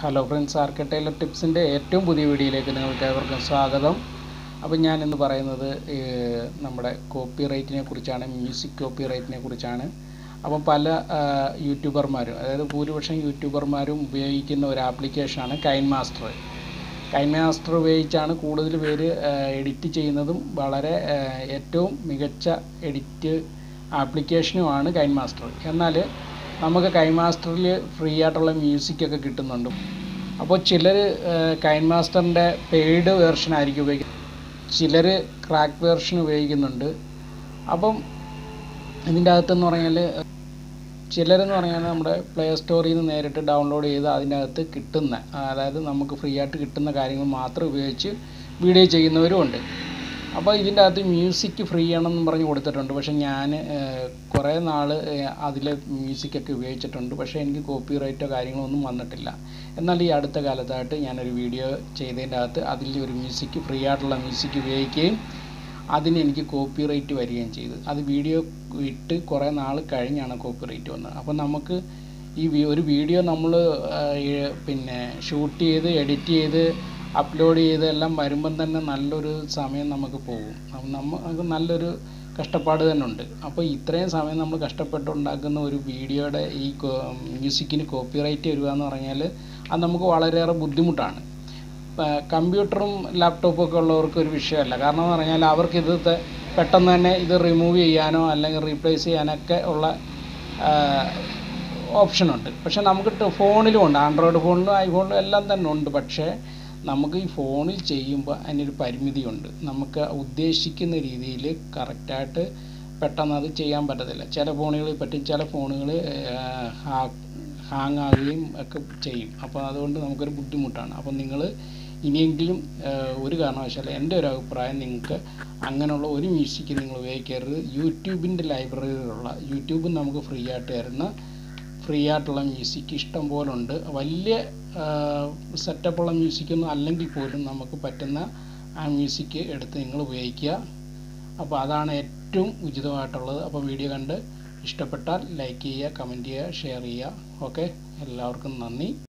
hello friends R K tailor ടിപ്സിൻ്റെ ഏറ്റവും പുതിയ വീഡിയോയിലേക്ക് നിങ്ങൾക്ക് ഏവർക്കും സ്വാഗതം അപ്പം ഞാൻ ഇന്ന് പറയുന്നത് ഏഹ്, നമ്മുടെ കോപ്പി റൈറ്റിനെ കുറിച്ചാണ് മ്യൂസിക് കോപ്പി റൈറ്റിനെ കുറിച്ചാണ് അപ്പം പല ആ, യൂട്യൂബർമാരും അതായത് ഭൂരിപക്ഷം യൂട്യൂബർമാരും ഉപയോഗിക്കുന്ന ഒരു ആപ്ലിക്കേഷനാണ് കൈൻ മാസ്റ്റർ കൈൻ മാസ്റ്റർ ഉപയോഗിച്ചാണ് കൂടുതൽ പേര് എഡിറ്റ് ചെയ്യുന്നതും വളരെ ആ, ഏറ്റവും മികച്ച എഡിറ്റ് ആപ്ലിക്കേഷനുമാണ് കൈൻ മാസ്റ്റർ എന്നാൽ നമുക്ക് കൈൻ മാസ്റ്ററിൽ ഫ്രീ ആയിട്ടുള്ള മ്യൂസിക്കൊക്കെ കിട്ടുന്നുണ്ട് അപ്പോൾ ചിലർ കൈൻ മാസ്റ്ററിൻ്റെ പെയ്ഡ് വേർഷൻ ആയിരിക്കും ഉപയോഗിക്കുന്നത് ചിലർ ക്രാക്ക് വേർഷൻ ഉപയോഗിക്കുന്നുണ്ട് അപ്പം ഇതിൻ്റെ അകത്തെന്ന് പറഞ്ഞാൽ ചിലരെന്ന് പറഞ്ഞാൽ നമ്മുടെ പ്ലേ സ്റ്റോറിൽ നിന്ന് നേരിട്ട് ഡൗൺലോഡ് ചെയ്ത് അതിൻ്റെ അകത്ത് കിട്ടുന്ന അതായത് നമുക്ക് ഫ്രീ ആയിട്ട് കിട്ടുന്ന കാര്യങ്ങൾ മാത്രം ഉപയോഗിച്ച് വീഡിയോ ചെയ്യുന്നവരും ഉണ്ട് അപ്പോൾ ഇതിൻ്റെ അകത്ത് മ്യൂസിക് ഫ്രീ ആണെന്നും പറഞ്ഞ് കൊടുത്തിട്ടുണ്ട് പക്ഷേ ഞാൻ കുറേ നാൾ അതിൽ മ്യൂസിക്കൊക്കെ ഉപയോഗിച്ചിട്ടുണ്ട് പക്ഷേ എനിക്ക് കോപ്പി റൈറ്റോ കാര്യങ്ങളോ ഒന്നും വന്നിട്ടില്ല എന്നാൽ ഈ അടുത്ത കാലത്തായിട്ട് ഞാനൊരു വീഡിയോ ചെയ്തതിൻ്റെ അകത്ത് അതിൽ ഒരു മ്യൂസിക് ഫ്രീ ആയിട്ടുള്ള മ്യൂസിക് ഉപയോഗിക്കുകയും അതിന് എനിക്ക് കോപ്പി റൈറ്റ് വരികയും ചെയ്തു അത് വീഡിയോ ഇട്ട് കുറേ നാൾ കഴിഞ്ഞാണ് കോപ്പി റൈറ്റ് വന്നത് അപ്പോൾ നമുക്ക് ഈ വി- ഒരു വീഡിയോ നമ്മൾ പിന്നെ ഷൂട്ട് ചെയ്ത് എഡിറ്റ് ചെയ്ത് അപ്ലോഡ് ചെയ്ത് എല്ലാം വരുമ്പം തന്നെ നല്ലൊരു സമയം നമുക്ക് പോകും അപ്പം നമുക്ക് നല്ലൊരു കഷ്ടപ്പാട് തന്നെ ഉണ്ട് അപ്പോൾ ഇത്രയും സമയം നമ്മൾ കഷ്ടപ്പെട്ടുണ്ടാക്കുന്ന ഒരു വീഡിയോയുടെ ഈ മ്യൂസിക്കിന് കോപ്പി റൈറ്റ് വരിക എന്ന് പറഞ്ഞാൽ അത് നമുക്ക് വളരെയേറെ ബുദ്ധിമുട്ടാണ് പ- കമ്പ്യൂട്ടറും ലാപ്ടോപ്പും ഒക്കെ ഉള്ളവർക്ക് ഒരു വിഷയമല്ല കാരണം എന്ന് പറഞ്ഞാൽ അവർക്ക് ഇത് ത- പെട്ടെന്ന് തന്നെ ഇത് റിമൂവ് ചെയ്യാനോ അല്ലെങ്കിൽ റീപ്ലേസ് ചെയ്യാനൊക്കെ ഉള്ള ഓപ്ഷനുണ്ട് പക്ഷെ നമുക്ക് ട്ട് ഫോണിലും ഉണ്ട് ആൻഡ്രോയിഡ് ഫോണിലും ഐഫോണിലും എല്ലാം തന്നെ ഉണ്ട് പക്ഷേ നമുക്ക് ഈ ഫോണിൽ ചെയ്യുമ്പോൾ അതിനൊരു പരിമിതിയുണ്ട് നമുക്ക് ഉദ്ദേശിക്കുന്ന രീതിയിൽ കറക്റ്റായിട്ട് പെട്ടെന്ന് അത് ചെയ്യാൻ പറ്റത്തില്ല ചില ഫോണുകളിൽ പറ്റും ചില ഫോണുകൾ ഹാങ് ആകുകയും ഒക്കെ ചെയ്യും അപ്പോൾ അതുകൊണ്ട് നമുക്കൊരു ബുദ്ധിമുട്ടാണ് അപ്പോൾ നിങ്ങൾ ഇനിയെങ്കിലും ഏഹ്, ഒരു കാരണവശാലും എൻ്റെ ഒരു അഭിപ്രായം നിങ്ങൾക്ക് അങ്ങനെയുള്ള ഒരു മ്യൂസിക് നിങ്ങൾ ഉപയോഗിക്കരുത് യൂട്യൂബിൻ്റെ ലൈബ്രറിയിലുള്ള യൂട്യൂബിൽ നമുക്ക് ഫ്രീ ആയിട്ട് തരുന്ന ഫ്രീ ആയിട്ടുള്ള മ്യൂസിക് ഇഷ്ടം പോലെ ഉണ്ട് വലിയ സെറ്റപ്പുള്ള മ്യൂസിക്കൊന്നും അല്ലെങ്കിൽ പോലും നമുക്ക് പറ്റുന്ന ആ മ്യൂസിക് എടുത്ത് നിങ്ങൾ ഉപയോഗിക്കുക അപ്പോൾ അതാണ് ഏറ്റവും ഉചിതമായിട്ടുള്ളത് അപ്പോൾ വീഡിയോ കണ്ട് ഇഷ്ടപ്പെട്ടാൽ ലൈക്ക് ചെയ്യുക കമൻറ്റ് ചെയ്യുക ഷെയർ ചെയ്യുക ഓക്കെ എല്ലാവർക്കും നന്ദി